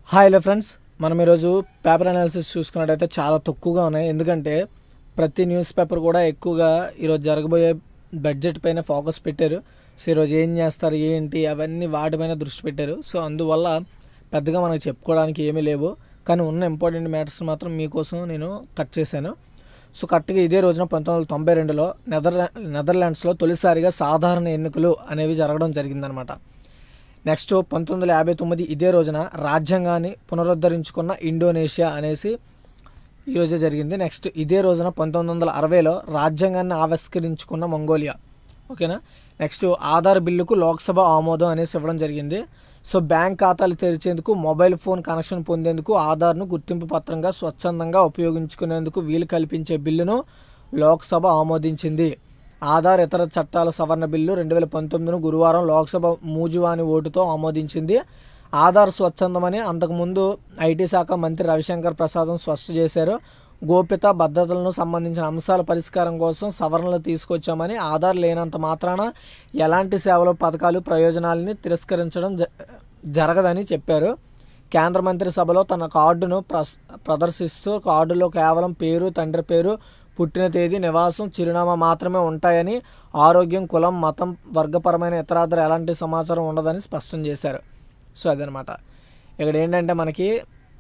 hi hello friends మనం ఈరోజు paper analysis చూసుకున్నట్టయితే చాలా తక్కువగా ఉన్నాయి ఎందుకంటే ప్రతి న్యూస్ పేపర్ కూడా ఎక్కువగా ఈరోజు జరగబోయే బడ్జెట్ పైన ఫోకస్ పెట్టారు సో ఈరోజు ఏం చేస్తారు ఏంటి అవన్నీ వాటిపైన దృష్టి పెట్టారు సో అందువల్ల పెద్దగా మనకు చెప్పుకోవడానికి ఏమీ లేవు కానీ ఉన్న ఇంపార్టెంట్ మ్యాటర్స్ మాత్రం మీకోసం నేను కట్ చేశాను సో కరెక్ట్గా ఇదే రోజున పంతొమ్మిది వందల తొంభై రెండులో నెదర్లా నెదర్లాండ్స్లో తొలిసారిగా సాధారణ ఎన్నికలు అనేవి జరగడం జరిగిందనమాట నెక్స్ట్ పంతొమ్మిది వందల యాభై తొమ్మిది ఇదే రోజున రాజ్యాంగాన్ని పునరుద్ధరించుకున్న ఇండోనేషియా అనేసి ఈరోజే జరిగింది నెక్స్ట్ ఇదే రోజున పంతొమ్మిది వందల అరవైలో రాజ్యాంగాన్ని ఆవిష్కరించుకున్న మంగోలియా ఓకేనా నెక్స్ట్ ఆధార్ బిల్లుకు లోక్సభ ఆమోదం అనేసి ఇవ్వడం జరిగింది సో బ్యాంక్ ఖాతాలు తెరిచేందుకు మొబైల్ ఫోన్ కనెక్షన్ పొందేందుకు ఆధార్ను గుర్తింపు పత్రంగా స్వచ్ఛందంగా ఉపయోగించుకునేందుకు వీలు కల్పించే బిల్లును లోక్సభ ఆమోదించింది ఆధార్ ఇతర చట్టాల సవరణ బిల్లు రెండు వేల పంతొమ్మిదిను గురువారం లోక్సభ మూజువాని ఓటుతో ఆమోదించింది ఆధార్ స్వచ్ఛందమని అంతకుముందు ఐటీ శాఖ మంత్రి రవిశంకర్ ప్రసాదం స్పష్టం చేశారు గోప్యత భద్రతలను సంబంధించిన అంశాల పరిష్కారం కోసం సవరణలు తీసుకొచ్చామని ఆధార్ లేనంత మాత్రాన ఎలాంటి సేవలు పథకాలు ప్రయోజనాలని తిరస్కరించడం జ- జరగదని చెప్పారు కేంద్ర మంత్రి సభలో తన కార్డును ప్రస్ ప్రదర్శిస్తూ కార్డులో కేవలం పేరు తండ్రి పేరు పుట్టిన తేదీ నివాసం చిరునామా మాత్రమే ఉంటాయని ఆరోగ్యం కులం మతం వర్గపరమైన ఇతరాతర ఎలాంటి సమాచారం ఉండదని స్పష్టం చేశారు సో అదనమాట ఇక్కడ ఏంటంటే మనకి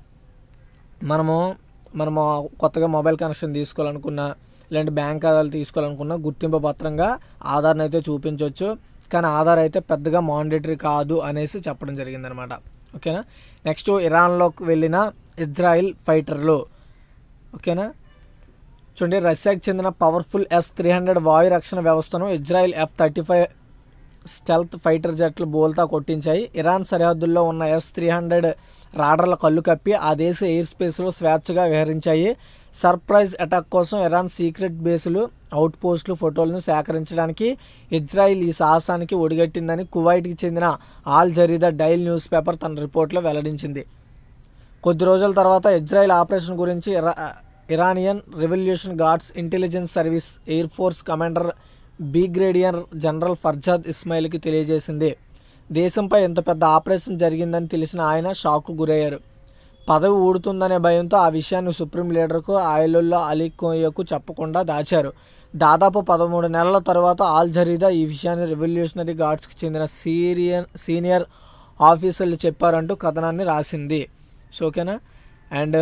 మనము మనము కొత్తగా మొబైల్ కనెక్షన్ తీసుకోవాలనుకున్నా లేదంటే బ్యాంక్ ఖాతాలు తీసుకోవాలనుకున్నా గుర్తింపు పత్రంగా ఆధార్ని అయితే చూపించవచ్చు కానీ ఆధార్ అయితే పెద్దగా మాండేటరీ కాదు అనేసి చెప్పడం జరిగిందనమాట ఓకేనా నెక్స్ట్ ఇరాన్లోకి వెళ్ళిన ఇజ్రాయిల్ ఫైటర్లు ఓకేనా చూడండి రష్యాకి చెందిన పవర్ఫుల్ ఎస్ త్రీ హండ్రెడ్ వాయు రక్షణ వ్యవస్థను Israel F thirty five stealth fighter జట్లు బోల్తా కొట్టించాయి ఇరాన్ సరిహద్దుల్లో ఉన్న ఎస్ త్రీ హండ్రెడ్ రాడర్ల కళ్ళు కప్పి ఆ దేశ ఎయిర్ స్పేస్లో స్వేచ్ఛగా విహరించాయి సర్ప్రైజ్ అటాక్ కోసం ఇరాన్ సీక్రెట్ బేసులు అవుట్ పోస్టులు ఫోటోలను సేకరించడానికి ఇజ్రాయిల్ ఈ సాహసానికి ఒడిగట్టిందని కువైట్కి చెందిన Al Jarida daily news paper తన రిపోర్ట్లో వెల్లడించింది కొద్ది రోజుల తర్వాత ఇజ్రాయెల్ ఆపరేషన్ గురించి ఇరా Iranian revolution guards intelligence service air force commander brigadier general Farzad ఇస్మాయిల్కి తెలియజేసింది దేశంపై ఇంత పెద్ద ఆపరేషన్ జరిగిందని తెలిసిన ఆయన షాక్కు గురయ్యారు పదవి ఊడుతుందనే భయంతో ఆ విషయాన్ని సుప్రీం లీడర్కు ఆయలుల్లా అలీ కోయకు చెప్పకుండా దాచారు దాదాపు పదమూడు నెలల తర్వాత ఆల్ జరీదా ఈ విషయాన్ని రెవల్యూషనరీ గార్డ్స్కి చెందిన సీరియన్ సీనియర్ ఆఫీసర్లు చెప్పారంటూ కథనాన్ని రాసింది సో ఓకేనా అండ్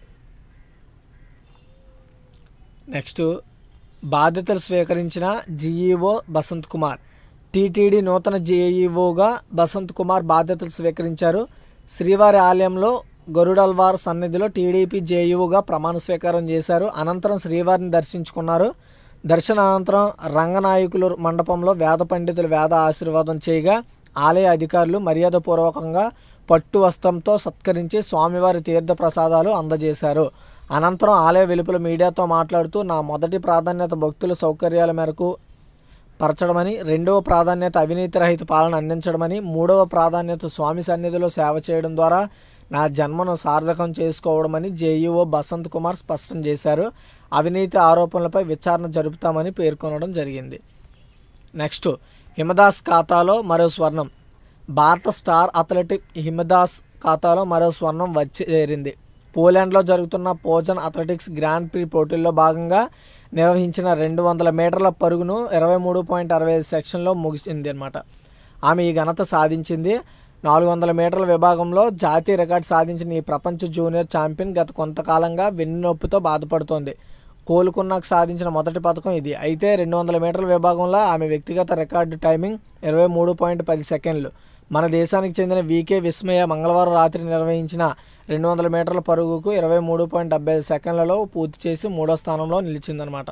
నెక్స్ట్ బాధ్యతలు స్వీకరించిన జీఈఓ బసంత్ కుమార్ టీటీడీ నూతన జేఈఓగా బసంత్ కుమార్ బాధ్యతలు స్వీకరించారు శ్రీవారి ఆలయంలో గరుడల్వార్ సన్నిధిలో టీడీపీ జేఈఓగా ప్రమాణ స్వీకారం చేశారు అనంతరం శ్రీవారిని దర్శించుకున్నారు దర్శనానంతరం రంగనాయకులు మండపంలో వేద పండితులు వేద ఆశీర్వాదం చేయగా ఆలయ అధికారులు మర్యాదపూర్వకంగా పట్టు వస్త్రంతో సత్కరించి స్వామివారి తీర్థ ప్రసాదాలు అందజేశారు అనంతరం ఆలయ వెలుపల మీడియాతో మాట్లాడుతూ నా మొదటి ప్రాధాన్యత భక్తుల సౌకర్యాల మేరకు పరచడమని రెండవ ప్రాధాన్యత అవినీతి రహిత పాలన అందించడమని మూడవ ప్రాధాన్యత స్వామి సన్నిధిలో సేవ చేయడం ద్వారా నా జన్మను సార్థకం చేసుకోవడమని జేఈఓ బసంత్ కుమార్ స్పష్టం చేశారు అవినీతి ఆరోపణలపై విచారణ జరుపుతామని పేర్కొనడం జరిగింది నెక్స్ట్ హిమదాస్ ఖాతాలో మరో స్వర్ణం భారత స్టార్ అథ్లెటిక్ హిమదాస్ ఖాతాలో మరో స్వర్ణం వచ్చి చేరింది పోలాండ్లో జరుగుతున్న పోజన్ అథ్లెటిక్స్ గ్రాండ్ ప్రీ పోటీల్లో భాగంగా నిర్వహించిన రెండు వందల మీటర్ల పరుగును ఇరవై మూడు పాయింట్ అరవై ఐదు సెక్షన్లో ముగిసింది అనమాట ఆమె ఈ ఘనత సాధించింది నాలుగు వందల మీటర్ల విభాగంలో జాతీయ రికార్డు సాధించిన ఈ ప్రపంచ జూనియర్ ఛాంపియన్ గత కొంతకాలంగా వెన్నునొప్పితో బాధపడుతోంది కోలుకున్నాక సాధించిన మొదటి పథకం ఇది అయితే రెండు వందల మీటర్ల విభాగంలో ఆమె వ్యక్తిగత రికార్డు టైమింగ్ ఇరవై మూడు పాయింట్ పది సెకండ్లు మన దేశానికి చెందిన వికే విస్మయ మంగళవారం రాత్రి నిర్వహించిన రెండు వందల మీటర్ల పరుగుకు ఇరవై మూడు పాయింట్ డెబ్బై ఐదు సెకండ్లలో పూర్తి చేసి మూడో స్థానంలో నిలిచిందనమాట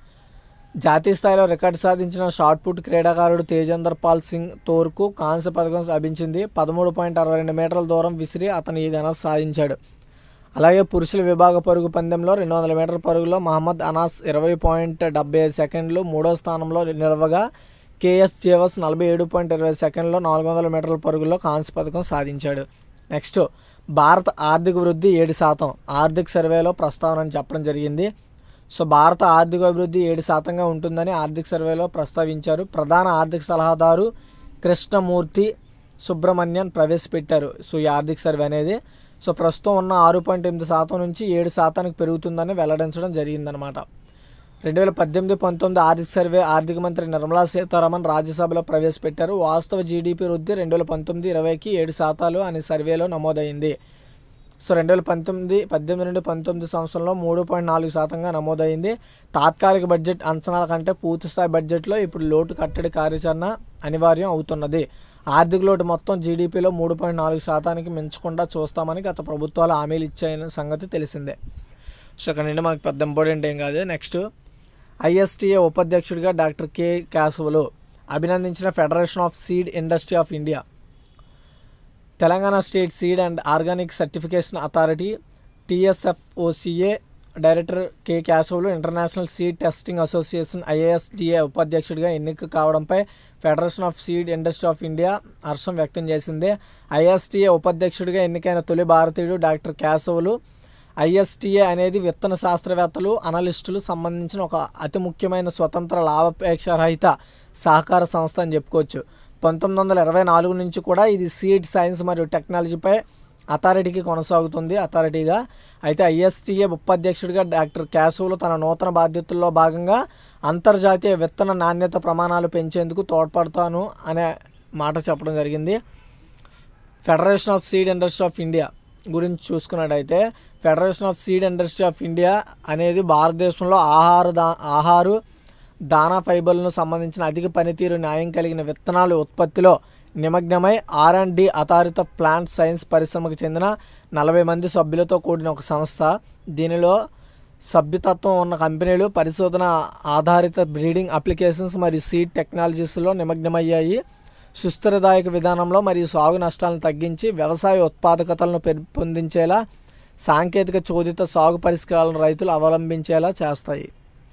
జాతీయ స్థాయిలో రికార్డు సాధించిన షార్ట్ పుట్ క్రీడాకారుడు తేజేందర్ పాల్ సింగ్ తోర్కు కాంస్య పథకం లభించింది పదమూడు పాయింట్ అరవై రెండు మీటర్ల దూరం విసిరి అతను ఈ ఘనత సాధించాడు అలాగే పురుషుల విభాగ పరుగు పందెంలో రెండు వందల మీటర్ల పరుగులో మహమ్మద్ అనాస్ ఇరవై పాయింట్ డెబ్బై ఐదు సెకండ్లు మూడో స్థానంలో నిలవగా కేఎస్ జేవస్ నలభై ఏడు పాయింట్ ఇరవై సెకండ్లో నాలుగు వందల మీటర్ల పరుగులో కాంస్య పథకం సాధించాడు నెక్స్ట్ భారత ఆర్థిక వృద్ధి ఏడు శాతం ఆర్థిక సర్వేలో ప్రస్తావన అని చెప్పడం జరిగింది సో భారత ఆర్థిక అభివృద్ధి ఏడు శాతంగా ఉంటుందని ఆర్థిక సర్వేలో ప్రస్తావించారు ప్రధాన ఆర్థిక సలహాదారు కృష్ణమూర్తి సుబ్రహ్మణ్యన్ ప్రవేశపెట్టారు సో ఈ ఆర్థిక సర్వే అనేది సో ప్రస్తుతం ఉన్న ఆరు పాయింట్ ఎనిమిది శాతం నుంచి ఏడు శాతానికి పెరుగుతుందని వెల్లడించడం జరిగిందనమాట రెండు వేల పద్దెనిమిది పంతొమ్మిది ఆర్థిక సర్వే ఆర్థిక మంత్రి నిర్మలా సీతారామన్ రాజ్యసభలో ప్రవేశపెట్టారు వాస్తవ జీడిపి వృద్ధి రెండు వేల పంతొమ్మిది ఇరవైకి ఏడు శాతాలు అనే సర్వేలో నమోదైంది సో రెండు వేల పంతొమ్మిది పద్దెనిమిది నుండి పంతొమ్మిది సంవత్సరంలో మూడు పాయింట్ నాలుగు శాతంగా నమోదైంది తాత్కాలిక బడ్జెట్ అంచనాల కంటే పూర్తిస్థాయి బడ్జెట్లో ఇప్పుడు లోటు కట్టడి కార్యాచరణ అనివార్యం అవుతున్నది ఆర్థిక లోటు మొత్తం జీడీపీలో మూడు పాయింట్ నాలుగు శాతానికి మించకుండా చూస్తామని గత ప్రభుత్వాలు హామీలు ఇచ్చాయన్న సంగతి తెలిసిందే సో ఇక్కడ నుండి మనకు పెద్ద ఇంపార్టెంట్ ఏం కాదు నెక్స్ట్ ఐఎస్టీఏ ఉపాధ్యక్షుడిగా డాక్టర్ కె కేశవులు అభినందించిన federation of seed industry of India Telangana state seed and organic certification authority TSFOCA director K Keshavulu international seed testing association IASDA ఉపాధ్యక్షుడిగా ఎన్నిక కావడంపై federation of seed industry of India హర్షం వ్యక్తం చేసింది ఐఎస్టీఏ ఉపాధ్యక్షుడిగా ఎన్నికైన తొలి భారతీయుడు డాక్టర్ కేశవులు ఐఎస్టీఏ అనేది విత్తన శాస్త్రవేత్తలు అనలిస్టులు సంబంధించిన ఒక అతి ముఖ్యమైన స్వతంత్ర లాభాపేక్ష రహిత సహకార సంస్థ అని చెప్పుకోవచ్చు పంతొమ్మిది వందల ఇరవై నాలుగు నుంచి కూడా ఇది సీడ్ సైన్స్ మరియు టెక్నాలజీపై అథారిటీకి కొనసాగుతుంది అథారిటీగా అయితే ఐఎస్టీఏ ఉపాధ్యక్షుడిగా డాక్టర్ కేశవులు తన నూతన బాధ్యతల్లో భాగంగా అంతర్జాతీయ విత్తన నాణ్యత ప్రమాణాలు పెంచేందుకు తోడ్పడతాను అనే మాట చెప్పడం జరిగింది federation of seed industry of India గురించి చూసుకున్నట్టయితే federation of seed industry of India అనేది భారతదేశంలో ఆహార దా ఆహారు దానా ఫైబర్లను సంబంధించిన అధిక పనితీరు న్యాయం కలిగిన విత్తనాలు ఉత్పత్తిలో నిమగ్నమై ఆర్ అండ్ డి ఆధారిత ప్లాంట్ సైన్స్ పరిశ్రమకు చెందిన నలభై మంది సభ్యులతో కూడిన ఒక సంస్థ దీనిలో సభ్యతత్వం ఉన్న కంపెనీలు పరిశోధన ఆధారిత బ్రీడింగ్ అప్లికేషన్స్ మరియు సీడ్ టెక్నాలజీస్లో నిమగ్నమయ్యాయి సుస్థిరదాయక విధానంలో మరియు సాగు నష్టాలను తగ్గించి వ్యవసాయ ఉత్పాదకతలను పెంపొందించేలా సాంకేతిక చోదిత సాగు పరిష్కారాలను రైతులు అవలంబించేలా చేస్తాయి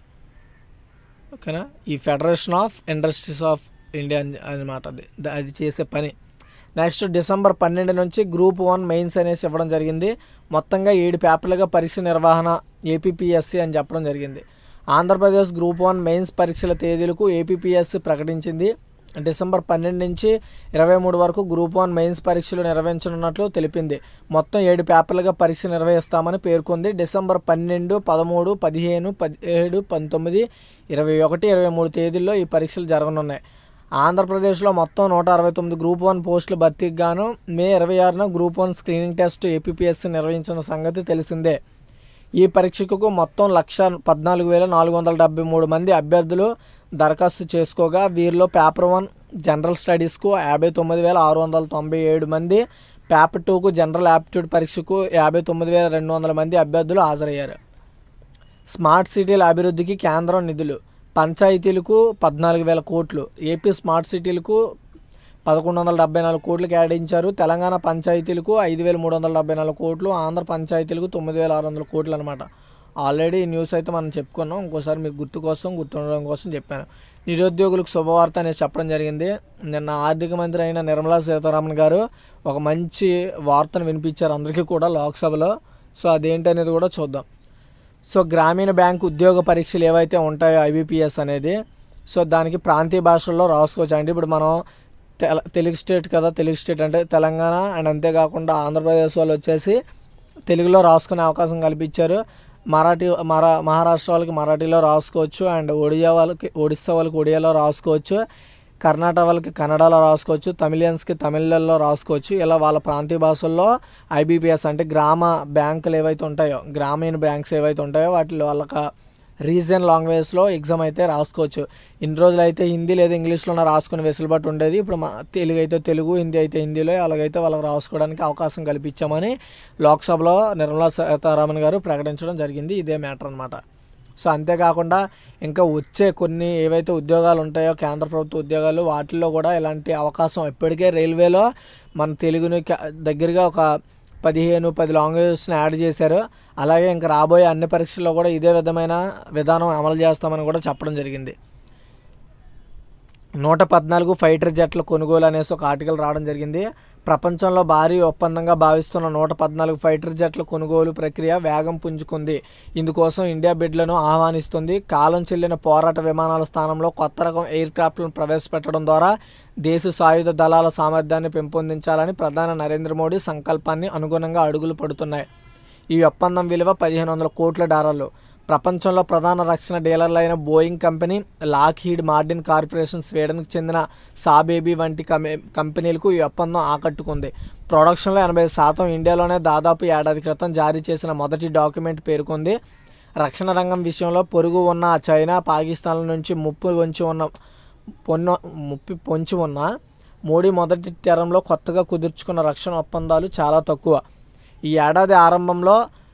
ఓకేనా ఈ federation of industries of India అని- అనమాట అది ద- అది చేసే పని నెక్స్ట్ డిసెంబర్ పన్నెండు నుంచి గ్రూప్ వన్ మెయిన్స్ అనేసి ఇవ్వడం జరిగింది మొత్తంగా ఏడు పేపర్లుగా పరీక్ష నిర్వహణ ఏపీపీఎస్సి అని చెప్పడం జరిగింది ఆంధ్రప్రదేశ్ గ్రూప్ వన్ మెయిన్స్ పరీక్షల తేదీలకు ఏపీపీఎస్సి ప్రకటించింది డిసెంబర్ పన్నెండు నుంచి ఇరవై మూడు వరకు గ్రూప్ వన్ మెయిన్స్ పరీక్షలు నిర్వహించనున్నట్లు తెలిపింది మొత్తం ఏడు పేపర్లుగా పరీక్ష నిర్వహిస్తామని పేర్కొంది డిసెంబర్ పన్నెండు పదమూడు పదిహేను పదిహేడు పంతొమ్మిది ఇరవై ఒకటి ఇరవై మూడు తేదీల్లో ఈ పరీక్షలు జరగనున్నాయి ఆంధ్రప్రదేశ్లో మొత్తం నూట అరవై తొమ్మిది గ్రూప్ వన్ పోస్టుల భర్తీకి గాను మే ఇరవై ఆరున group one screening test APPSC నిర్వహించిన సంగతి తెలిసిందే ఈ పరీక్షకు మొత్తం లక్ష పద్నాలుగు వేల నాలుగు వందల డెబ్బై మూడు మంది అభ్యర్థులు దరఖాస్తు చేసుకోగా వీరిలో పేపర్ వన్ జనరల్ స్టడీస్కు యాభై తొమ్మిది వేల ఆరు వందల తొంభై ఏడు మంది పేపర్ టూకు జనరల్ యాప్టిట్యూడ్ పరీక్షకు యాభై తొమ్మిది వేల రెండు వందల మంది అభ్యర్థులు హాజరయ్యారు స్మార్ట్ సిటీల అభివృద్ధికి కేంద్రం నిధులు పంచాయతీలకు పద్నాలుగు వేల కోట్లు ఏపీ స్మార్ట్ సిటీలకు పదకొండు వందల డెబ్బై నాలుగు కోట్లు కేటాయించారు తెలంగాణ పంచాయతీలకు ఐదు వేల మూడు వందల డెబ్బై నాలుగు కోట్లు ఆంధ్ర పంచాయతీలకు తొమ్మిది వేల ఆరు వందల కోట్లు అనమాట ఆల్రెడీ ఈ న్యూస్ అయితే మనం చెప్పుకున్నాం ఇంకోసారి మీకు గుర్తు కోసం గుర్తుండడం కోసం చెప్పాను నిరుద్యోగులకు శుభవార్త అనేది చెప్పడం జరిగింది నిన్న ఆర్థిక మంత్రి అయిన నిర్మలా సీతారామన్ గారు ఒక మంచి వార్తను వినిపించారు అందరికీ కూడా లోక్సభలో సో అదేంటి అనేది కూడా చూద్దాం సో గ్రామీణ బ్యాంక్ ఉద్యోగ పరీక్షలు ఏవైతే ఉంటాయో ఐబీపీఎస్ అనేది సో దానికి ప్రాంతీయ భాషల్లో రాసుకోవచ్చు అంటే ఇప్పుడు మనం తెల తెలుగు స్టేట్ కదా తెలుగు స్టేట్ అంటే తెలంగాణ అండ్ అంతేకాకుండా ఆంధ్రప్రదేశ్ వాళ్ళు వచ్చేసి తెలుగులో రాసుకునే అవకాశం కల్పించారు మరాఠీ మరా మహారాష్ట్ర వాళ్ళకి మరాఠీలో రాసుకోవచ్చు అండ్ ఒడియా వాళ్ళకి ఒడిస్సా వాళ్ళకి ఒడియాలో రాసుకోవచ్చు కర్ణాటక వాళ్ళకి కన్నడలో రాసుకోవచ్చు తమిళియన్స్కి తమిళలో రాసుకోవచ్చు ఇలా వాళ్ళ ప్రాంతీయ భాషల్లో ఐబీపీఎస్ అంటే గ్రామ బ్యాంకులు ఏవైతే ఉంటాయో గ్రామీణ బ్యాంక్స్ ఏవైతే ఉంటాయో వాటిలో వాళ్ళకి రీజన్ లాంగ్వేజ్లో ఎగ్జామ్ అయితే రాసుకోవచ్చు ఇన్ని రోజులు అయితే హిందీ లేదా ఇంగ్లీష్లోనే రాసుకునే వెసులుబాటు ఉండేది ఇప్పుడు మా తెలుగు అయితే తెలుగు హిందీ అయితే హిందీలో అలాగైతే వాళ్ళకి రాసుకోవడానికి అవకాశం కల్పించామని లోక్సభలో నిర్మలా సీతారామన్ గారు ప్రకటించడం జరిగింది ఇదే మ్యాటర్ అనమాట సో అంతేకాకుండా ఇంకా వచ్చే కొన్ని ఏవైతే ఉద్యోగాలు ఉంటాయో కేంద్ర ప్రభుత్వ ఉద్యోగాలు వాటిల్లో కూడా ఇలాంటి అవకాశం ఇప్పటికే రైల్వేలో మన తెలుగుని క- దగ్గరగా ఒక పదిహేను పది లాంగ్వేజెస్ని యాడ్ చేశారు అలాగే ఇంకా రాబోయే అన్ని పరీక్షల్లో కూడా ఇదే విధమైన విధానం అమలు చేస్తామని కూడా చెప్పడం జరిగింది నూట పద్నాలుగు ఫైటర్ జెట్ల కొనుగోలు అనేసి ఒక ఆర్టికల్ రావడం జరిగింది ప్రపంచంలో భారీ ఒప్పందంగా భావిస్తున్న నూట పద్నాలుగు ఫైటర్ జెట్ల కొనుగోలు ప్రక్రియ వేగం పుంజుకుంది ఇందుకోసం ఇండియా బిడ్లను ఆహ్వానిస్తుంది కాలం చెల్లిన పోరాట విమానాల స్థానంలో కొత్త రకం ఎయిర్ క్రాఫ్ట్లను ప్రవేశపెట్టడం ద్వారా దేశ సాయుధ దళాల సామర్థ్యాన్ని పెంపొందించాలని ప్రధాని నరేంద్ర మోడీ సంకల్పాన్ని అనుగుణంగా అడుగులు పడుతున్నాయి ఈ ఒప్పందం విలువ పదిహేను వందల కోట్ల డాలర్లు ప్రపంచంలో ప్రధాన రక్షణ డీలర్లైన Boeing company Lockheed Martin corporation స్వీడన్కు చెందిన సాబేబీ వంటి కమే కంపెనీలకు ఈ ఒప్పందం ఆకట్టుకుంది ప్రొడక్షన్లో ఎనభై శాతం ఇండియాలోనే దాదాపు ఏడాది క్రితం జారీ చేసిన మొదటి డాక్యుమెంట్ పేర్కొంది రక్షణ రంగం విషయంలో పొరుగు ఉన్న చైనా పాకిస్తాన్ల నుంచి ముప్పు వంచి ఉన్న పొన్న ముప్పి పొంచి ఉన్న మోడీ మొదటి తరంలో కొత్తగా కుదుర్చుకున్న రక్షణ ఒప్పందాలు చాలా తక్కువ ఈ ఏడాది ఆరంభంలో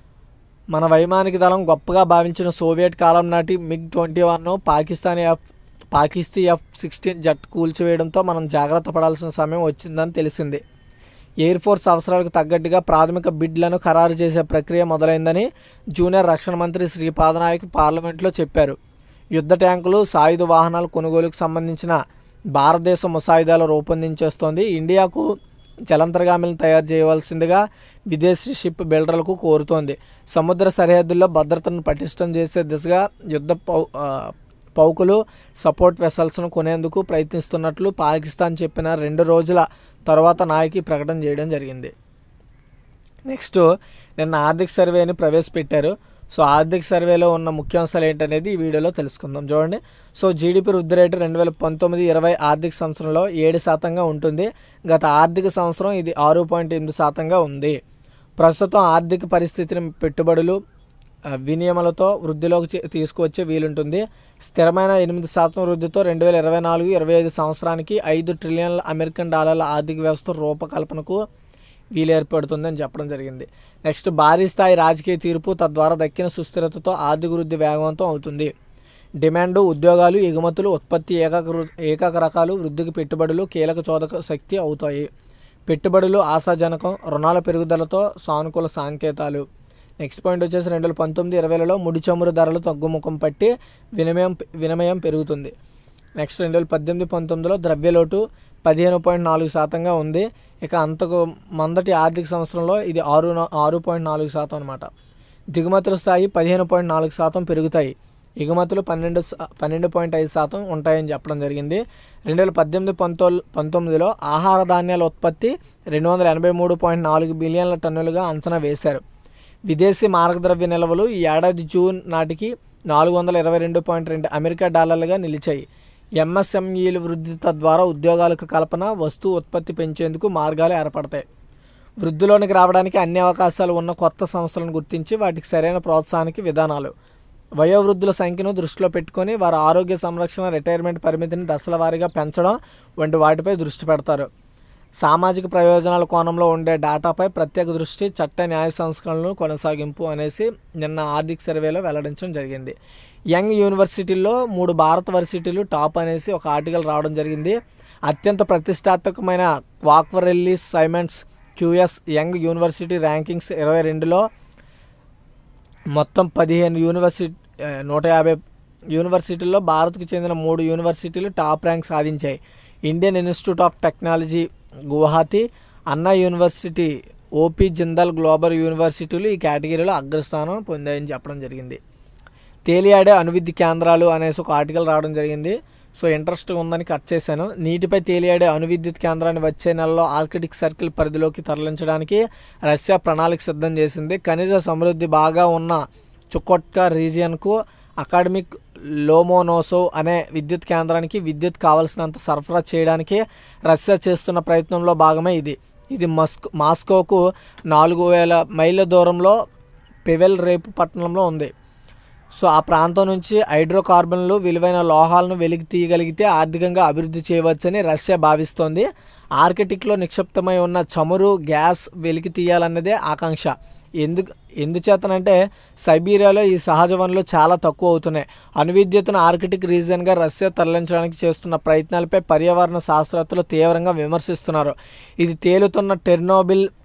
మన వైమానిక దళం గొప్పగా భావించిన సోవియట్ కాలం నాటి MiG twenty one Pakistan F పాకిస్తీ ఎఫ్ సిక్స్టీన్ జట్ కూల్చివేయడంతో మనం జాగ్రత్త పడాల్సిన సమయం వచ్చిందని తెలిసింది ఎయిర్ ఫోర్స్ అవసరాలకు తగ్గట్టుగా ప్రాథమిక బిడ్లను ఖరారు చేసే ప్రక్రియ మొదలైందని జూనియర్ రక్షణ మంత్రి శ్రీపాదనాయక్ పార్లమెంట్లో చెప్పారు యుద్ధ ట్యాంకులు సాయుధ వాహనాల కొనుగోలుకు సంబంధించిన భారతదేశ ముసాయిదాలు రూపొందించేస్తోంది ఇండియాకు జలంతర్గామిలను తయారు చేయవలసిందిగా విదేశీ షిప్ బిల్డర్లకు కోరుతోంది సముద్ర సరిహద్దుల్లో భద్రతను పటిష్టం చేసే దిశగా యుద్ధ పౌ ఆ, పౌకులు సపోర్ట్ వెసల్స్ను కొనేందుకు ప్రయత్నిస్తున్నట్లు పాకిస్తాన్ చెప్పిన రెండు రోజుల తర్వాత నాయకి ప్రకటన చేయడం జరిగింది నెక్స్ట్ నిన్న ఆర్థిక సర్వేని ప్రవేశపెట్టారు సో ఆర్థిక సర్వేలో ఉన్న ముఖ్యాంశాలు ఏంటనేది ఈ వీడియోలో తెలుసుకుందాం చూడండి సో జీడిపి వృద్ధి రేటు రెండు వేల పంతొమ్మిది ఇరవై ఆర్థిక సంవత్సరంలో ఏడు శాతంగా ఉంటుంది గత ఆర్థిక సంవత్సరం ఇది ఆరు పాయింట్ ఎనిమిది శాతంగా ఉంది ప్రస్తుతం ఆర్థిక పరిస్థితిని పెట్టుబడులు ఆ, వినియమాలతో వృద్ధిలోకి చే- తీసుకువచ్చే వీలుంటుంది స్థిరమైన ఎనిమిది శాతం వృద్ధితో రెండు వేల ఇరవై నాలుగు ఇరవై ఐదు సంవత్సరానికి ఐదు ట్రిలియన్ల అమెరికన్ డాలర్ల ఆర్థిక వ్యవస్థ రూపకల్పనకు వీలు ఏర్పడుతుందని చెప్పడం జరిగింది నెక్స్ట్ భారీ స్థాయి రాజకీయ తీర్పు తద్వారా దక్కిన సుస్థిరతతో ఆర్థిక వృద్ధి వేగవంతం అవుతుంది డిమాండ్ ఉద్యోగాలు ఎగుమతులు ఉత్పత్తి ఏకాక వృ- ఏకాక రకాలు వృద్ధికి పెట్టుబడులు కీలక చోదక శక్తి అవుతాయి పెట్టుబడులు ఆశాజనకం రుణాల పెరుగుదలతో సానుకూల సంకేతాలు నెక్స్ట్ పాయింట్ వచ్చేసి రెండు వేల పంతొమ్మిది ఇరవైలలో ముడి చమురు ధరలు తగ్గుముఖం పట్టి వినిమయం వినిమయం పెరుగుతుంది నెక్స్ట్ రెండు వేల పద్దెనిమిది పంతొమ్మిదిలో ద్రవ్యలోటు పదిహేను పాయింట్ నాలుగు శాతంగా ఉంది ఇక అంతకు మందటి ఆర్థిక సంవత్సరంలో ఇది ఆరు నా- ఆరు పాయింట్ నాలుగు శాతం అనమాట దిగుమతుల స్థాయి పదిహేను పాయింట్ నాలుగు శాతం పెరుగుతాయి ఎగుమతులు పన్నెండు శా- పన్నెండు పాయింట్ ఐదు శాతం ఉంటాయని చెప్పడం జరిగింది రెండు వేల పద్దెనిమిది పంతొమ్మిది పంతొమ్మిదిలో ఆహార ధాన్యాల ఉత్పత్తి రెండు వందల ఎనభై మూడు పాయింట్ నాలుగు బిలియన్ల టన్నులుగా అంచనా వేశారు విదేశీ మార్గద్రవ్య నిల్వలు ఈ ఏడాది జూన్ నాటికి నాలుగు వందల ఇరవై రెండు పాయింట్ రెండు అమెరికా డాలర్లుగా నిలిచాయి ఎంఎస్ఎంఈల వృద్ధి తద్వారా ఉద్యోగాలకు కల్పన వస్తువు ఉత్పత్తి పెంచేందుకు మార్గాలు ఏర్పడతాయి వృద్ధిలోనికి రావడానికి అన్ని అవకాశాలు ఉన్న కొత్త సంస్థలను గుర్తించి వాటికి సరైన ప్రోత్సాహానికి విధానాలు వయోవృద్ధుల సంఖ్యను దృష్టిలో పెట్టుకొని వారి ఆరోగ్య సంరక్షణ రిటైర్మెంట్ పరిమితిని దశల వారీగా పెంచడం వంటి వాటిపై దృష్టి పెడతారు సామాజిక ప్రయోజనాల కోణంలో ఉండే డేటాపై ప్రత్యేక దృష్టి చట్ట న్యాయ సంస్కరణలు కొనసాగింపు అనేసి నిన్న ఆర్థిక సర్వేలో వెల్లడించడం జరిగింది యంగ్ యూనివర్సిటీల్లో మూడు భారత వర్సిటీలు టాప్ అనేసి ఒక ఆర్టికల్ రావడం జరిగింది అత్యంత ప్రతిష్టాత్మకమైన Quacquarelli Symonds QS young university rankings ఇరవై రెండులో మొత్తం పదిహేను యూనివర్సిటీ ఆ, నూట యాభై యూనివర్సిటీల్లో భారత్కు చెందిన మూడు యూనివర్సిటీలు టాప్ ర్యాంక్ సాధించాయి Indian institute of technology Guwahati Anna university OP Jindal global యూనివర్సిటీలు ఈ కేటగిరీలో అగ్రస్థానం పొందాయని చెప్పడం జరిగింది తేలియాడే అణువిద్య కేంద్రాలు అనేసి ఒక ఆర్టికల్ రావడం జరిగింది సో ఇంట్రెస్ట్ ఉందని కట్ చేశాను నీటిపై తేలియాడే అణువిద్యుత్ కేంద్రాన్ని వచ్చే నెలలో ఆర్కిటిక్ సర్కిల్ పరిధిలోకి తరలించడానికి రష్యా ప్రణాళిక సిద్ధం చేసింది ఖనిజ సమృద్ధి బాగా ఉన్న చుకోట్కా రీజియన్కు అకాడమిక్ లోమోనోసోవ్ అనే విద్యుత్ కేంద్రానికి విద్యుత్ కావలసినంత సరఫరా చేయడానికి రష్యా చేస్తున్న ప్రయత్నంలో భాగమే ఇది ఇది మస్క్ మాస్కోకు నాలుగు వేల మైళ్ళ దూరంలో పెవెల్ రేపు పట్టణంలో ఉంది సో ఆ ప్రాంతం నుంచి హైడ్రోకార్బన్లు విలువైన లోహాలను వెలికి తీయగలిగితే ఆర్థికంగా అభివృద్ధి చేయవచ్చని రష్యా భావిస్తోంది ఆర్కిటిక్లో నిక్షిప్తమై ఉన్న చమురు గ్యాస్ వెలికి తీయాలన్నదే ఆకాంక్ష ఎందుకు ఎందుచేతనంటే సైబీరియాలో ఈ సహజ వనరులు చాలా తక్కువ అవుతున్నాయి అణువిద్యుత్తును ఆర్కిటిక్ రీజియన్గా రష్యా తరలించడానికి చేస్తున్న ప్రయత్నాలపై పర్యావరణ శాస్త్రవేత్తలు తీవ్రంగా విమర్శిస్తున్నారు ఇది తేలుతున్న టెర్నోబిల్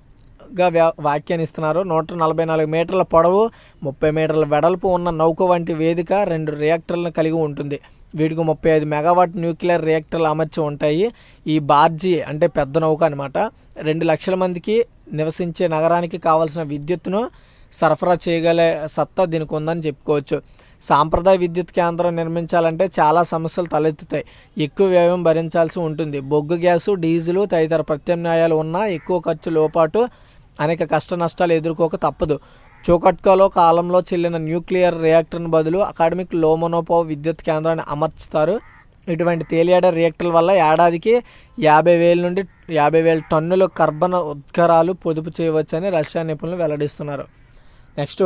గా వ్యా- వ్యాఖ్యానిస్తున్నారు నూట నలభై నాలుగు మీటర్ల పొడవు ముప్పై మీటర్ల వెడల్పు ఉన్న నౌక వంటి వేదిక రెండు రియాక్టర్లను కలిగి ఉంటుంది వీటికి ముప్పై ఐదు మెగావాట్ న్యూక్లియర్ రియాక్టర్లు అమర్చి ఉంటాయి ఈ బార్జీ అంటే పెద్ద నౌక అనమాట రెండు లక్షల మందికి నివసించే నగరానికి కావాల్సిన విద్యుత్తును సరఫరా చేయగల సత్తా దీనికి ఉందని చెప్పుకోవచ్చు సాంప్రదాయ విద్యుత్ కేంద్రం నిర్మించాలంటే చాలా సమస్యలు తలెత్తుతాయి ఎక్కువ వ్యయం భరించాల్సి ఉంటుంది బొగ్గు గ్యాసు డీజిలు తదితర ప్రత్యామ్నాయాలు ఉన్నా ఎక్కువ ఖర్చు లోపాటు అనేక కష్ట నష్టాలు ఎదుర్కోక తప్పదు చోకట్కాలో కాలంలో చెల్లిన న్యూక్లియర్ రియాక్టర్ను బదులు అకాడమిక్ లోమోనోపావ్ విద్యుత్ కేంద్రాన్ని అమర్చుతారు ఇటువంటి తేలియాడ రియాక్టర్ల వల్ల ఏడాదికి యాభై వేల నుండి యాభై వేల టన్నుల కర్బన ఉద్గారాలు పొదుపు చేయవచ్చని రష్యా నిపుణులు వెల్లడిస్తున్నారు నెక్స్ట్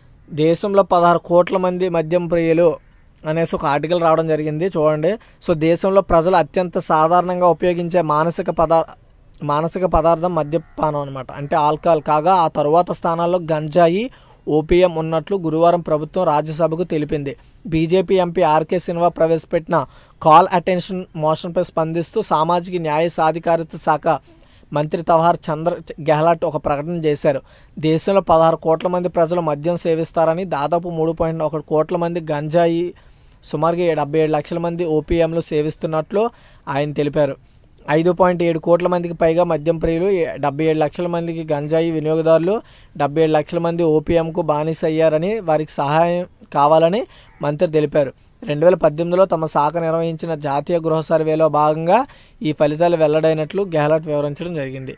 దేశంలో పదహారు కోట్ల మంది మద్యం ప్రియులు అనేసి ఒక ఆర్టికల్ రావడం జరిగింది చూడండి సో దేశంలో ప్రజలు అత్యంత సాధారణంగా ఉపయోగించే మానసిక పదా మానసిక పదార్థం మద్యపానం అనమాట అంటే ఆల్కహాల్ కాగా ఆ తరువాత స్థానాల్లో గంజాయి ఓపీఎం ఉన్నట్లు గురువారం ప్రభుత్వం రాజ్యసభకు తెలిపింది బీజేపీ ఎంపీ ఆర్కే సిన్హా ప్రవేశపెట్టిన కాల్ అటెన్షన్ మోషన్పై స్పందిస్తూ సామాజిక న్యాయ సాధికారత శాఖ మంత్రి తవహార్ చంద్ర గెహ్లాట్ ఒక ప్రకటన చేశారు దేశంలో పదహారు కోట్ల మంది ప్రజలు మద్యం సేవిస్తారని దాదాపు మూడు పాయింట్ ఒక కోట్ల మంది గంజాయి సుమారుగా డెబ్బై ఏడు లక్షల మంది ఓపీఎంలు సేవిస్తున్నట్లు ఆయన తెలిపారు ఐదు పాయింట్ ఏడు కోట్ల మందికి పైగా మద్యం ప్రియులు డెబ్బై ఏడు లక్షల మందికి గంజాయి వినియోగదారులు డెబ్బై ఏడు లక్షల మంది ఓపీఎంకు బానిస అయ్యారని వారికి సహాయం కావాలని మంత్రి తెలిపారు రెండు వేల పద్దెనిమిదిలో తమ శాఖ నిర్వహించిన జాతీయ గృహ సర్వేలో భాగంగా ఈ ఫలితాలు వెల్లడైనట్లు గెహ్లాట్ వివరించడం జరిగింది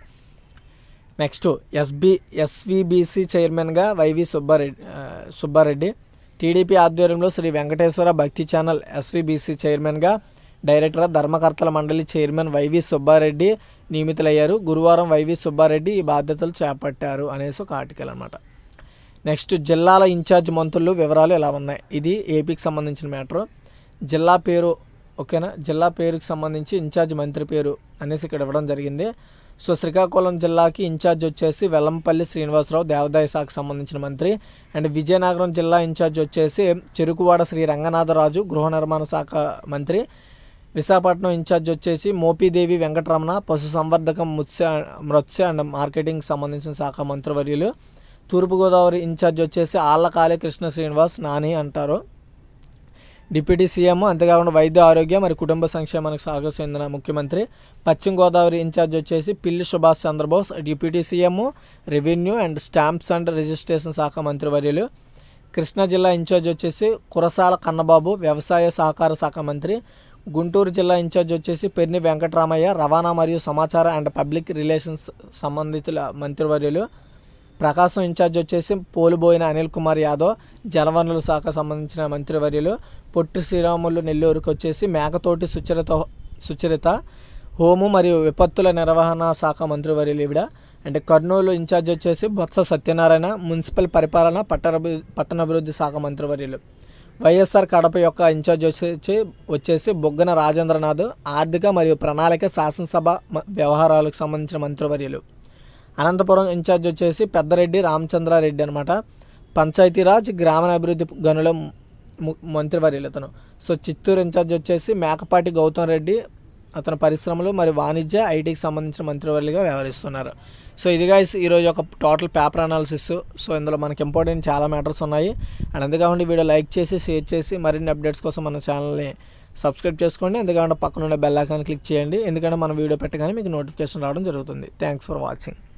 నెక్స్ట్ ఎస్బి ఎస్విబిసి చైర్మన్గా వైవి సుబ్బారెడ్డి ఆ, సుబ్బారెడ్డి టీడీపీ ఆధ్వర్యంలో శ్రీ వెంకటేశ్వర భక్తి ఛానల్ ఎస్విబిసి చైర్మన్గా డైరెక్టర్ ధర్మకర్తల మండలి చైర్మన్ వైవి సుబ్బారెడ్డి నియమితులయ్యారు గురువారం వైవి సుబ్బారెడ్డి ఈ బాధ్యతలు చేపట్టారు అనేసి ఒక ఆర్టికల్ అనమాట నెక్స్ట్ జిల్లాల ఇన్ఛార్జ్ మంత్రులు వివరాలు ఎలా ఉన్నాయి ఇది ఏపీకి సంబంధించిన మ్యాటర్ జిల్లా పేరు ఓకేనా జిల్లా పేరుకి సంబంధించి ఇన్ఛార్జ్ మంత్రి పేరు అనేసి ఇక్కడ ఇవ్వడం జరిగింది సో శ్రీకాకుళం జిల్లాకి ఇన్ఛార్జ్ వచ్చేసి వెల్లంపల్లి శ్రీనివాసరావు దేవాదాయ శాఖకు సంబంధించిన మంత్రి అండ్ విజయనగరం జిల్లా ఇన్ఛార్జ్ వచ్చేసి చెరుకువాడ శ్రీ రంగనాథరాజు గృహ నిర్మాణ శాఖ మంత్రి విశాఖపట్నం ఇన్ఛార్జ్ వచ్చేసి మోపీదేవి వెంకటరమణ పశు సంవర్ధకం మత్స్య మత్స్య అండ్ మార్కెటింగ్ సంబంధించిన శాఖ మంత్రివర్యులు తూర్పుగోదావరి ఇన్ఛార్జ్ వచ్చేసి ఆళ్ళకాళి కృష్ణ శ్రీనివాస్ నాని అంటారు డిప్యూటీ సీఎం అంతేకాకుండా వైద్య ఆరోగ్య మరి కుటుంబ సంక్షేమానికి శాఖ చెందిన ముఖ్యమంత్రి పశ్చిమ గోదావరి ఇన్ఛార్జ్ వచ్చేసి Pilli Subhash Chandrabose deputy CM revenue and stamps and registration శాఖ మంత్రివర్యులు కృష్ణా జిల్లా ఇన్ఛార్జ్ వచ్చేసి కురసాల కన్నబాబు వ్యవసాయ సహకార శాఖ మంత్రి గుంటూరు జిల్లా ఇన్ఛార్జ్ వచ్చేసి పెర్ని వెంకటరామయ్య రవాణా మరియు సమాచార అండ్ పబ్లిక్ రిలేషన్స్ సంబంధితుల మంత్రివర్యులు ప్రకాశం ఇన్ఛార్జ్ వచ్చేసి పోలుబోయిన అనిల్ కుమార్ యాదవ్ జలవనరుల శాఖ సంబంధించిన మంత్రివర్యులు పొట్టి శ్రీరాములు నెల్లూరుకు వచ్చేసి మేకతోటి సుచరిత సుచరిత హోము మరియు విపత్తుల నిర్వహణ శాఖ మంత్రివర్యులు ఈవిడ అండ్ కర్నూలు ఇన్ఛార్జ్ వచ్చేసి బొత్స సత్యనారాయణ మున్సిపల్ పరిపాలన పట్టణాభి పట్టణాభివృద్ధి శాఖ మంత్రివర్యులు వైఎస్ఆర్ కడప యొక్క ఇన్ఛార్జ్ వచ్చేసి వచ్చేసి బొగ్గన రాజేంద్రనాథ్ ఆర్థిక మరియు ప్రణాళిక శాసనసభ మ- వ్యవహారాలకు సంబంధించిన మంత్రివర్యులు అనంతపురం ఇన్ఛార్జ్ వచ్చేసి పెద్దరెడ్డి రామచంద్రారెడ్డి అనమాట పంచాయతీరాజ్ గ్రామీణాభివృద్ధి గనుల ము- మంత్రివర్యులు అతను సో చిత్తూరు ఇన్ఛార్జ్ వచ్చేసి మేకపాటి గౌతమ్ రెడ్డి అతను పరిశ్రమలు మరియు వాణిజ్య ఐటీకి సంబంధించిన మంత్రివర్యులుగా వ్యవహరిస్తున్నారు సో ఇదిగా ఈరోజు ఒక టోటల్ పేపర్ అనాలిసిస్ సో ఇందులో మనకి ఇంపార్టెంట్ చాలా మ్యాటర్స్ ఉన్నాయి అండ్ అంతేకాకుండా ఈ వీడియో లైక్ చేసి షేర్ చేసి మరిన్ని అప్డేట్స్ కోసం మన ఛానల్ని సబ్స్క్రైబ్ చేసుకోండి ఎందుకంటే పక్కన ఉన్న బెల్ ఐకాన్ క్లిక్ చేయండి ఎందుకంటే మన వీడియో పెట్టగానే మీకు నోటిఫికేషన్ రావడం జరుగుతుంది థ్యాంక్స్ ఫర్ వాచింగ్